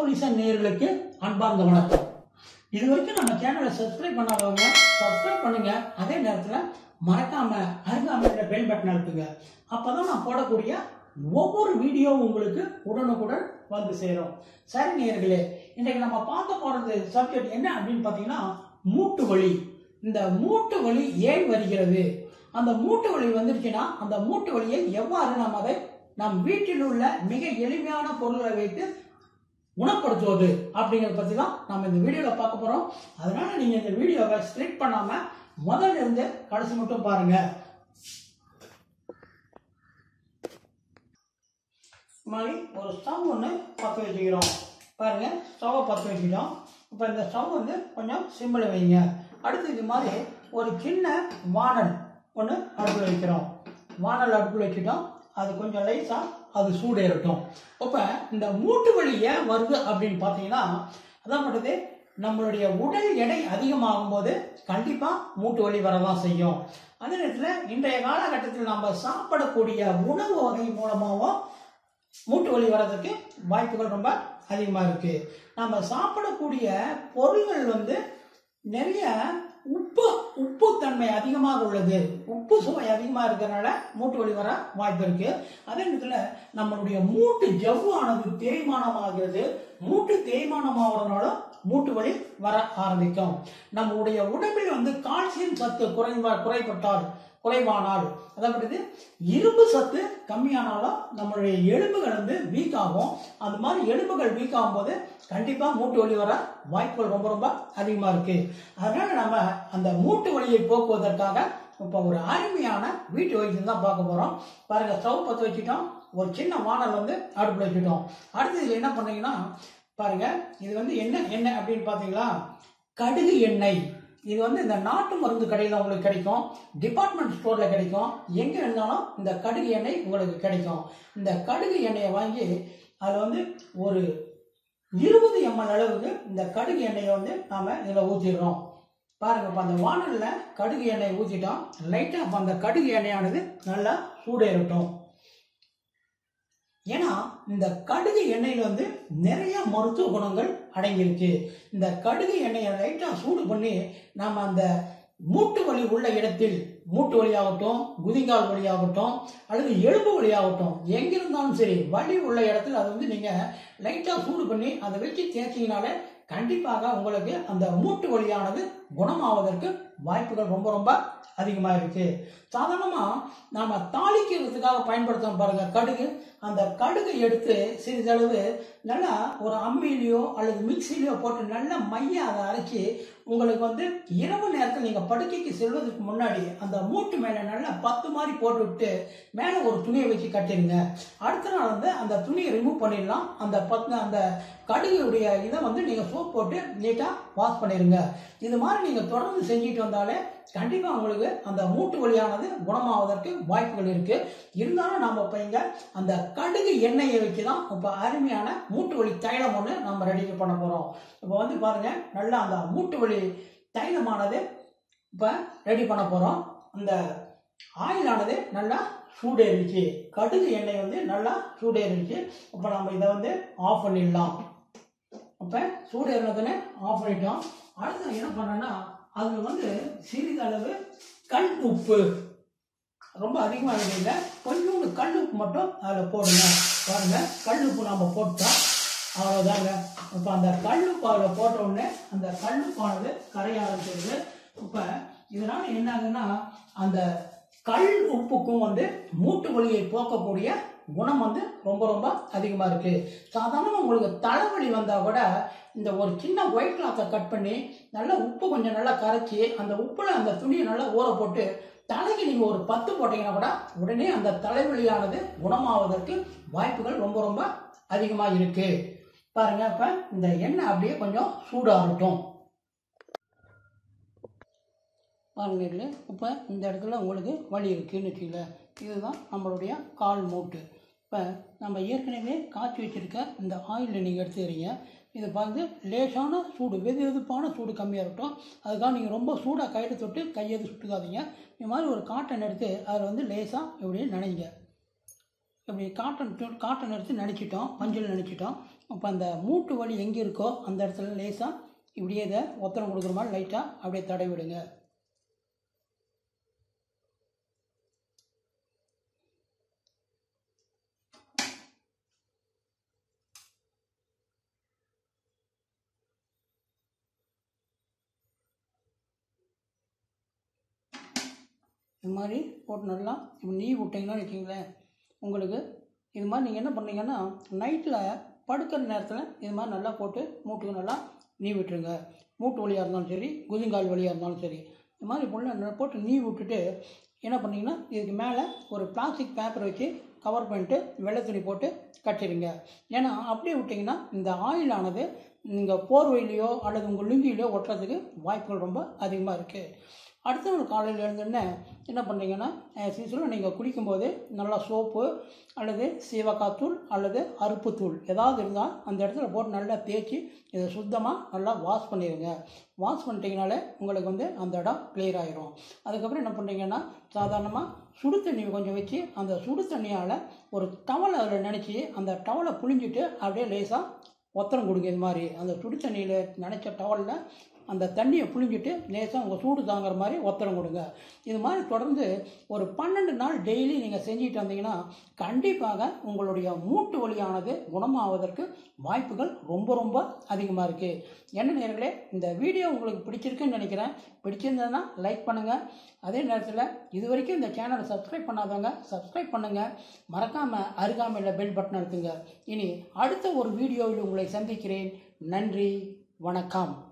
solution நேயர்களுக்கு அன்பார்ந்த வணக்கம் இது வரைக்கும் நம்ம சேனலை சப்ஸ்கிரைப் பண்ணாதவங்க சப்ஸ்கிரைப் பண்ணுங்க அதே நேரத்தில் மறக்காம அருகாமையில் பெல் பட்டன் அழுத்துங்க அப்பதான் நான் போடக்கூடிய ஒவ்வொரு வீடியோவும் உங்களுக்கு உடனுக்குடன் வந்து சேரும் சரி நேயர்களே இன்னைக்கு நம்ம பார்க்க போறது சப்ஜெக்ட் என்ன அப்படின்னு பார்த்தீங்கன்னா மூட்டு வலி இந்த மூட்டு வலி ஏன் வருகிறது அந்த மூட்டு வலி வந்துருச்சுன்னா அந்த மூட்டு வலியை எவ்வாறு நாம் அதை நம் வீட்டில் உள்ள மிக எளிமையான பொருள்களை வைத்து குணப்படுத்துவது அப்படிங்கிறத பற்றி தான் நம்ம இந்த வீடியோவில் பார்க்க போகிறோம் அதனால நீங்கள் இந்த வீடியோவை ஸ்கிரிப்ட் பண்ணாமல் முதல்ல இருந்து கடைசி மட்டும் பாருங்க இந்த மாதிரி ஒரு ஸ்டவ் ஒன்று பற்ற வச்சுக்கிறோம் பாருங்க ஸ்டவ்வை பற்ற வச்சுக்கிட்டோம் இப்போ இந்த ஸ்டவ் வந்து கொஞ்சம் சிம்பிள் வைங்க அடுத்து இது மாதிரி ஒரு சின்ன வானல் ஒன்று அடுப்பில் வைக்கிறோம் வானல் அடுப்பில் வச்சுட்டோம் அது கொஞ்சம் லைஸாக அது சூடேறட்டும் இப்போ இந்த மூட்டு வலி ஏன் வருது அப்படின்னு பார்த்தீங்கன்னா அதான் பண்ணுறது நம்மளுடைய உடல் எடை அதிகமாகும் போது கண்டிப்பாக மூட்டு வலி வரதான் செய்யும் அதே நேரத்தில் இன்றைய காலகட்டத்தில் நம்ம சாப்பிடக்கூடிய உணவு வகை மூலமாகவும் மூட்டு வலி வர்றதுக்கு வாய்ப்புகள் ரொம்ப அதிகமாக இருக்கு நம்ம சாப்பிடக்கூடிய பொருள்கள் வந்து நிறைய உப்பு உப்பு தன்மை அதிகமாக உள்ளது உப்பு சுவை அதிகமாக இருக்கிறனால மூட்டு வலி வர வாய்ப்பு இருக்கு அதே நேரத்தில் நம்மளுடைய மூட்டு ஜவ்வானது தேய்மானமாகிறது மூட்டு தேய்மானமாகிறதுனால மூட்டு வலி வர ஆரம்பிக்கும் நம்முடைய உடம்பில் வந்து கால்சியம் சத்து குறைவா குறைபட்டால் குறைவானால் அதாவது இரும்பு சத்து கம்மியானாலும் நம்மளுடைய எலும்புகள் வந்து வீக் ஆகும் அந்த மாதிரி எலும்புகள் வீக் ஆகும்போது கண்டிப்பாக மூட்டு வலி வர வாய்ப்புகள் ரொம்ப ரொம்ப அதிகமாக இருக்கு அதனால நம்ம அந்த மூட்டு வலியை போக்குவதற்காக இப்போ ஒரு அருமையான வீட்டு வைத்தியம் தான் பார்க்க போகிறோம் பாருங்க ஸ்டவ் பற்ற வச்சுட்டோம் ஒரு சின்ன வானல் வந்து அடுப்பில் வச்சுட்டோம் அடுத்து இதில் என்ன பண்ணீங்கன்னா பாருங்க இது வந்து என்ன எண்ணெய் அப்படின்னு பார்த்தீங்களா கடுகு எண்ணெய் இது வந்து இந்த நாட்டு மருந்து கடையில் உங்களுக்கு கிடைக்கும் டிபார்ட்மெண்ட் ஸ்டோரில் கிடைக்கும் எங்கே இருந்தாலும் இந்த கடுகு எண்ணெய் உங்களுக்கு கிடைக்கும் இந்த கடுகு எண்ணெயை வாங்கி அதில் வந்து ஒரு இருபது எம்எல் அளவுக்கு இந்த கடுகு எண்ணெயை வந்து நாம் இதில் ஊற்றிடுறோம் பாருங்க இப்போ அந்த வானலில் கடுகு எண்ணெய் ஊற்றிட்டோம் லைட்டாக இப்போ அந்த கடுகு எண்ணெயானது நல்லா சூடேறட்டும் ஏன்னா இந்த கடுகு எண்ணெயில் வந்து நிறைய மருத்துவ குணங்கள் அடங்கியிருக்கு இந்த கடுகு எண்ணெயை லைட்டாக சூடு பண்ணி நாம் அந்த மூட்டு வலி உள்ள இடத்தில் மூட்டு வலியாகட்டும் குதிங்கால் வலியாகட்டும் அல்லது எலும்பு வலியாகட்டும் எங்க இருந்தாலும் சரி வலி உள்ள இடத்துல அதை வந்து நீங்கள் லைட்டாக சூடு பண்ணி அதை வச்சு தேய்ச்சிங்கனாலே கண்டிப்பாக உங்களுக்கு அந்த மூட்டு வலியானது குணமாவதற்கு வாய்ப்புகள் ரொம்ப ரொம்ப அதிகமாக இருக்கு சாதாரணமாக நாம் தாளிக்கிறதுக்காக பயன்படுத்தும் பாருங்க கடுகு அந்த கடுகை எடுத்து சிறிதளவு நல்லா ஒரு அம்மியிலையோ அல்லது மிக்சிலையோ போட்டு நல்லா மைய அதை அரைச்சி உங்களுக்கு வந்து இரவு நேரத்தில் நீங்கள் படுக்கைக்கு செல்வதற்கு முன்னாடி அந்த மூட்டு மேலே நல்லா பத்து மாதிரி போட்டு விட்டு மேலே ஒரு துணியை வச்சு கட்டிடுங்க அடுத்த நாள் வந்து அந்த துணியை ரிமூவ் பண்ணிடலாம் அந்த பத்து அந்த கடுகுடைய இதை வந்து நீங்கள் சோப் போட்டு நீட்டாக வாஷ் பண்ணிடுங்க இது மாதிரி நீங்கள் தொடர்ந்து செஞ்சுட்டு வந்தாலே கண்டிப்பாக உங்களுக்கு அந்த மூட்டு வலியானது குணமாவதற்கு வாய்ப்புகள் இருக்கு இருந்தாலும் நம்ம இப்போ இங்கே அந்த கடுகு எண்ணெயை வச்சு தான் இப்போ அருமையான மூட்டு வலி தைலம் ஒன்று நம்ம ரெடி பண்ண போகிறோம் இப்போ வந்து பாருங்க நல்லா அந்த மூட்டு வலி தைலமானது இப்போ ரெடி பண்ண போகிறோம் அந்த ஆயிலானது நல்லா சூடேறிச்சு கடுகு எண்ணெய் வந்து நல்லா சூடேறிச்சு இப்போ நம்ம இதை வந்து ஆஃப் பண்ணிடலாம் அப்போ சூடேறினதுன்னு ஆஃப் பண்ணிட்டோம் அடுத்து என்ன பண்ணேன்னா அதில் வந்து சிறிதளவு கல் உப்பு ரொம்ப அதிகமாக இல்லை கொஞ்சோண்டு கல் உப்பு மட்டும் அதில் போடுங்க பாருங்க கல் உப்பு நம்ம போட்டோம் அவ்வளோதாங்க இப்போ அந்த கல் உப்பு அதில் போட்ட உடனே அந்த கல் உப்பானது கரைய ஆரம்பிச்சிருது இப்போ இதனால என்ன ஆகுதுன்னா அந்த கல் உப்புக்கும் வந்து மூட்டு வலியை போக்கக்கூடிய குணம் வந்து ரொம்ப ரொம்ப அதிகமாக இருக்கு சாதாரணமாக உங்களுக்கு தலைவலி வந்தால் கூட இந்த ஒரு சின்ன ஒயிட் கிளாத்தை கட் பண்ணி நல்லா உப்பு கொஞ்சம் நல்லா கரைச்சி அந்த உப்பில் அந்த துணியை நல்லா ஊற போட்டு தலைக்கு நீங்கள் ஒரு பத்து போட்டீங்கன்னா கூட உடனே அந்த தலைவலியானது குணமாவதற்கு வாய்ப்புகள் ரொம்ப ரொம்ப அதிகமாக இருக்கு பாருங்க இப்போ இந்த எண்ணெய் அப்படியே கொஞ்சம் சூடாகட்டும் பாருங்க இப்போ இந்த இடத்துல உங்களுக்கு வலி இருக்குன்னு வச்சுக்கல இதுதான் நம்மளுடைய கால் மூட்டு இப்போ நம்ம ஏற்கனவே காய்ச்சி வச்சுருக்க இந்த ஆயிலில் நீங்கள் எடுத்துக்கிறீங்க இது பார்த்து லேசான சூடு வெது வெதுப்பான சூடு கம்மியாக இருக்கட்டும் அதுக்காக நீங்கள் ரொம்ப சூடாக கையில் தொட்டு கையெது சுட்டுக்காதீங்க இது மாதிரி ஒரு காட்டன் எடுத்து அதில் வந்து லேசாக இப்படி நனைங்க இப்படி காட்டன் து- காட்டன் எடுத்து நினச்சிட்டோம் மஞ்சள் நினச்சிட்டோம் அப்போ அந்த மூட்டு வலி எங்கே இருக்கோ அந்த இடத்துல லேசாக இப்படியே இதை ஒத்தனம் கொடுக்குற மாதிரி லைட்டாக அப்படியே தடவி விடுங்க இது மாதிரி போட்டு நல்லா இப்போ நீ விட்டிங்கன்னா வச்சிங்களேன் உங்களுக்கு இது மாதிரி நீங்கள் என்ன பண்ணீங்கன்னா நைட்டில் படுக்கிற நேரத்தில் இது மாதிரி நல்லா போட்டு மூட்டுக்கு நல்லா நீ விட்டுருங்க மூட்டு வலியாக இருந்தாலும் சரி குதிங்கால் வலியாக இருந்தாலும் சரி இது மாதிரி பொண்ணு போட்டு நீ விட்டுட்டு என்ன பண்ணீங்கன்னா இதுக்கு மேலே ஒரு பிளாஸ்டிக் பேப்பர் வச்சு கவர் பண்ணிட்டு வெள்ளை துணி போட்டு கட்டிடுங்க ஏன்னா அப்படியே விட்டிங்கன்னா இந்த ஆயிலானது நீங்கள் போர்வையிலையோ அல்லது உங்கள் லுங்கிலையோ ஒட்டுறதுக்கு வாய்ப்புகள் ரொம்ப அதிகமாக இருக்குது அடுத்த நாள் காலையில் எழுந்தோடனே என்ன பண்ணுறீங்கன்னா சீசனில் நீங்கள் குளிக்கும்போது நல்லா சோப்பு அல்லது சீவக்காத்தூள் அல்லது அருப்புத்தூள் ஏதாவது இருந்தால் அந்த இடத்துல போட்டு நல்லா தேய்ச்சி இதை சுத்தமாக நல்லா வாஷ் பண்ணிடுங்க வாஷ் பண்ணிட்டீங்கனாலே உங்களுக்கு வந்து அந்த இடம் கிளியர் ஆகிரும் அதுக்கப்புறம் என்ன பண்ணுறீங்கன்னா சாதாரணமாக சுடு தண்ணி கொஞ்சம் வச்சு அந்த சுடு தண்ணியால் ஒரு டவலை அதில் நினச்சி அந்த டவலை புழிஞ்சிட்டு அப்படியே லேசாக ஒத்தரம் கொடுங்க இது மாதிரி அந்த சுடு தண்ணியில் நினச்ச டவலில் அந்த தண்ணியை புழிஞ்சிட்டு லேசாக உங்கள் சூடு தாங்குற மாதிரி ஒத்தரம் கொடுங்க இது மாதிரி தொடர்ந்து ஒரு பன்னெண்டு நாள் டெய்லி நீங்கள் செஞ்சுட்டு வந்தீங்கன்னா கண்டிப்பாக உங்களுடைய மூட்டு வலியானது குணமாவதற்கு வாய்ப்புகள் ரொம்ப ரொம்ப அதிகமாக இருக்குது என்ன நேர்களே இந்த வீடியோ உங்களுக்கு பிடிச்சிருக்குன்னு நினைக்கிறேன் பிடிச்சிருந்ததுன்னா லைக் பண்ணுங்கள் அதே நேரத்தில் இது வரைக்கும் இந்த சேனலை சப்ஸ்கிரைப் பண்ணாதவங்க சப்ஸ்கிரைப் பண்ணுங்கள் மறக்காமல் அருகாமையில் பெல் பட்டன் அழுத்துங்க இனி அடுத்த ஒரு வீடியோவில் உங்களை சந்திக்கிறேன் நன்றி வணக்கம்